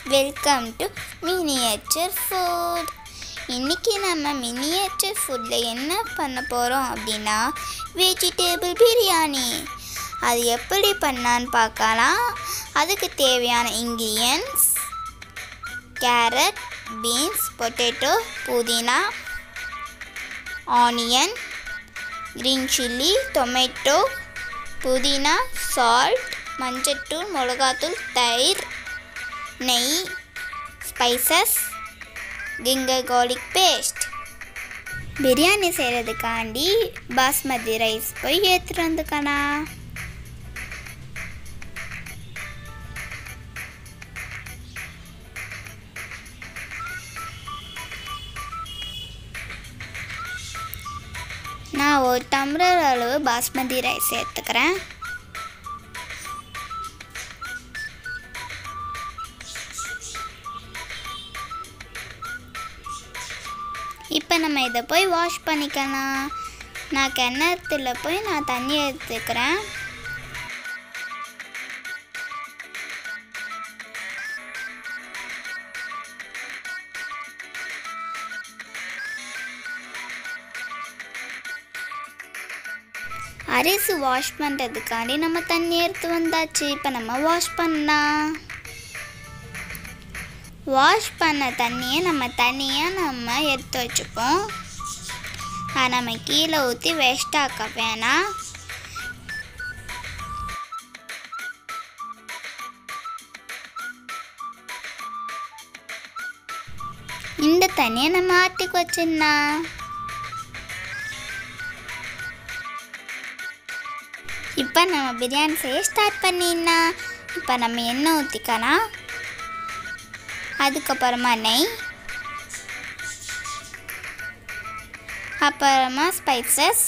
welcome to miniature food இன்றைக்கி நம்ம miniature ஃபுட்டில் என்ன பண்ண போகிறோம் அப்படின்னா வெஜிடேபிள் பிரியாணி அது எப்படி பண்ணான்னு பார்க்கலாம் அதுக்கு தேவையான இன்க்ரீடியன்ஸ் கேரட் பீன்ஸ் பொட்டேட்டோ புதினா ஆனியன் க்ரீன் சில்லி டொமேட்டோ புதினா சால்ட் மஞ்சத்தூள் மிளகாத்தூள் தயிர் நெய் spices ginger garlic paste biryani செய்கிறதுக்காண்டி பாஸ்மதி ரைஸ் போய் ஏற்றுட்டு வந்துக்கலாம் நான் ஒரு டம்ளர் அளவு பாஸ்மதி ரைஸ் சேர்த்துக்கிறேன் இப்போ நம்ம இதை போய் வாஷ் பண்ணிக்கலாம் நான் கிணத்துல போய் நான் தண்ணி எடுத்துக்கிறேன் அரிசி வாஷ் பண்ணுறதுக்காண்டி நம்ம தண்ணி எடுத்து வந்தாச்சு இப்போ நம்ம வாஷ் பண்ணலாம் வாஷ் பண்ண தண்ணியை நம்ம தனியாக நம்ம எடுத்து வச்சுப்போம் அதை நம்ம கீழே ஊற்றி வேஸ்ட் ஆக்க வேணாம் இந்த தண்ணியை நம்ம ஆட்டுக்கு வச்சிடலாம் இப்போ நம்ம பிரியாணி செய்ய ஸ்டார்ட் பண்ணிடலாம் இப்போ நம்ம எண்ணெய் ஊற்றிக்கலாம் அதுக்கப்புறமா நெய் அப்புறமா ஸ்பைசஸ்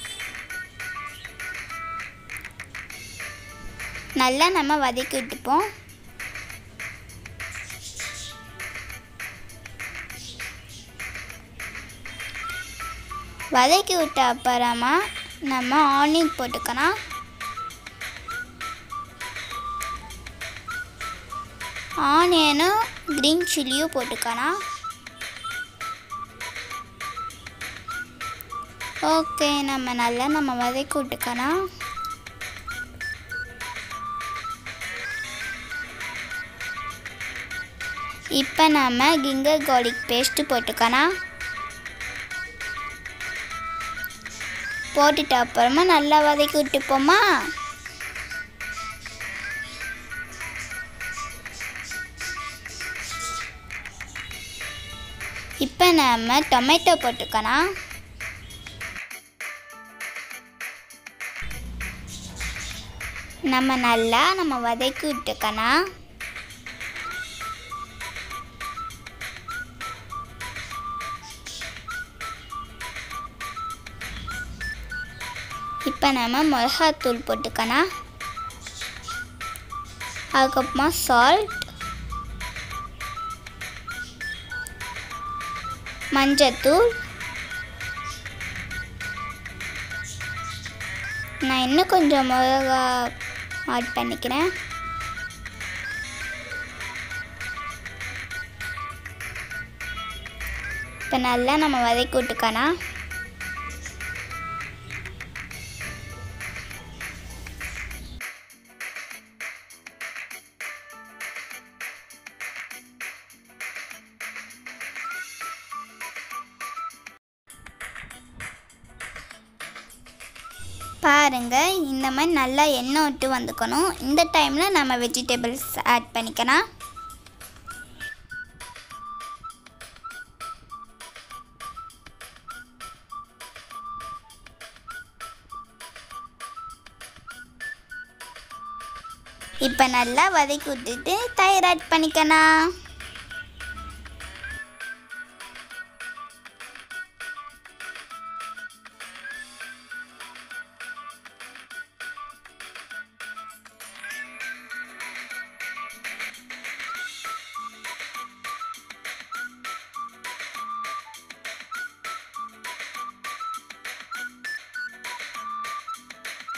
நல்லா நம்ம வதக்கி விட்டுப்போம் வதக்கி விட்ட அப்புறமா நம்ம ஆனியன் போட்டுக்கலாம் ஆனியனும் க்ரீன் சில்லியும் போட்டுக்கலாம் ஓகே நம்ம நல்லா நம்ம வதக்கி விட்டுக்கலாம் இப்போ நம்ம கிங்கர் garlic பேஸ்ட்டு போட்டுக்கலாம் போட்டுட்டு அப்புறமா நல்லா வதக்கி விட்டுப்போமா இப்போ நம்ம டொமேட்டோ போட்டுக்கலாம் நம்ம நல்லா நம்ம வதக்கி விட்டுக்கலாம் இப்போ நம்ம மிளகாத்தூள் போட்டுக்கலாம் அதுக்கப்புறமா சால்ட் மஞ்சத்தூள் நான் இன்னும் கொஞ்சம் மிளகா ஆட் பண்ணிக்கிறேன் இப்போ நல்லா நம்ம வதக்கி விட்டுக்கலாம் பாருங்க இந்த மாதிரி நல்லா எண்ணெய் விட்டு வந்துக்கணும் இந்த டைமில் நம்ம வெஜிடபிள்ஸ் ஆட் பண்ணிக்கலாம் இப்போ நல்லா வதக்கி விட்டுட்டு தயிர் ஆட் பண்ணிக்கலாம்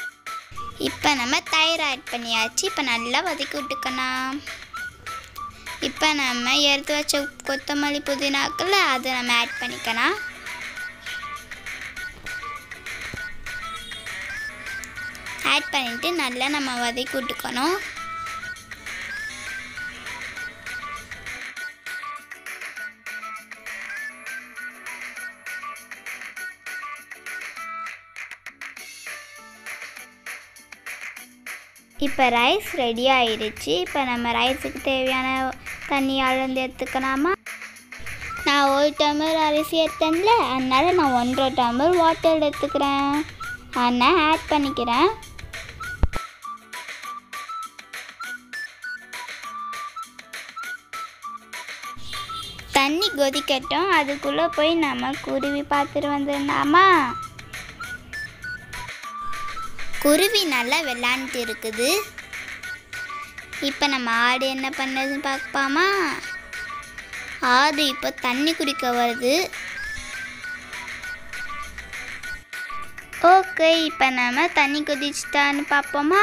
இப்போ நம்ம தயிர் ஆட் பண்ணியாச்சு இப்போ நல்லா வதக்கி விட்டுக்கலாம் இப்போ நம்ம எடுத்து வச்ச கொத்தமல்லி புதினாக்குள்ள அதை நம்ம ஆட் பண்ணிக்கலாம் ஆட் பண்ணிட்டு நல்லா நம்ம வதக்கி விட்டுக்கணும் இப்போ ரைஸ் ரெடி ஆயிடுச்சு இப்போ நம்ம ரைஸுக்கு தேவையான தண்ணி அளந்து எடுத்துக்கலாமா நான் ஒரு டம்ளர் அரிசி எடுத்தேன்ல அதனால் நான் ஒன்றரை டம்ளர் வாட்டர் எடுத்துக்கிறேன் அதனால் ஆட் பண்ணிக்கிறேன் தண்ணி கொதிக்கட்டும் அதுக்குள்ளே போய் நம்ம குருவி பார்த்துட்டு வந்துடலாமா குருவி நல்லா விளாண்டுட்டு இருக்குது இப்போ நம்ம ஆடு என்ன பண்ணுறதுன்னு பார்ப்பாமா ஆடு இப்போ தண்ணி குடிக்க வருது ஓகே இப்போ நம்ம தண்ணி கொதிச்சிட்டான்னு பார்ப்போமா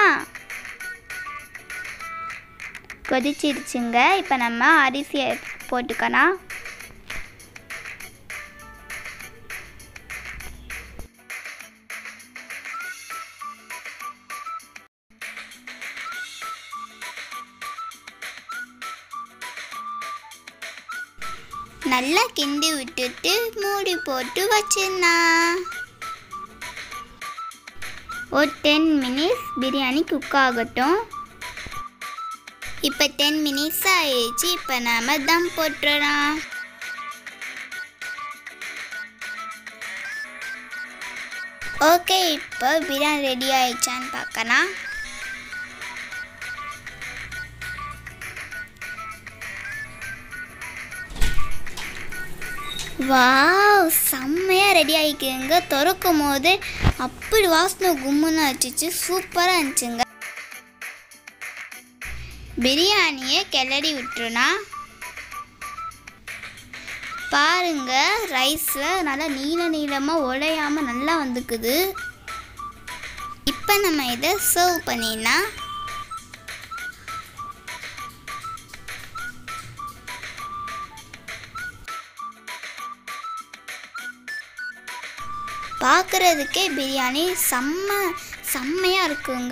கொதிச்சிருச்சுங்க இப்போ நம்ம அரிசியை போட்டுக்கலாம் நல்லா கிண்டி விட்டுட்டு மூடி போட்டு வச்சிடலாம் ஒரு டென் மினிட்ஸ் பிரியாணி குக் ஆகட்டும் இப்போ டென் மினிட்ஸ் ஆயிடுச்சு இப்போ நாம் தம் போட்டுடலாம் ஓகே இப்போ பிரியாணி ரெடி ஆயிடுச்சான்னு பார்க்கலாம் வாவ் செம்மையாக ரெடி ஆகிக்குங்க திறக்கும் போது அப்படி வாசனை கும்முன்னு அடிச்சிச்சு சூப்பராக இருந்துச்சுங்க பிரியாணியை கிளறி விட்டுருனா பாருங்க ரைஸில் நல்லா நீள நீளமாக உடையாமல் நல்லா வந்துக்குது இப்போ நம்ம இதை சர்வ் பண்ணினா பார்க்குறதுக்கே பிரியாணி செம்ம செம்மையாக இருக்குங்க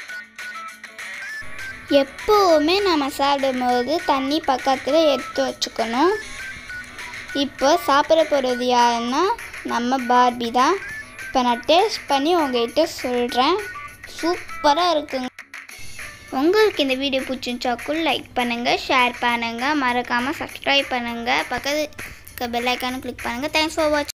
எப்போவுமே நம்ம சாப்பிடும்போது தண்ணி பக்கத்தில் எடுத்து வச்சுக்கணும் இப்போ சாப்பிட போகிறது யாருன்னா நம்ம பார்பி தான் இப்போ நான் டேஸ்ட் பண்ணி உங்ககிட்ட சொல்கிறேன் சூப்பராக இருக்குங்க உங்களுக்கு இந்த வீடியோ பிடிச்சிருந்தாக்குள் லைக் பண்ணுங்கள் ஷேர் பண்ணுங்கள் மறக்காமல் சப்ஸ்கிரைப் பண்ணுங்கள் பக்கத்து பெல் ஐக்கானும் கிளிக் பண்ணுங்கள் தேங்க்ஸ் ஃபார் வாட்சிங்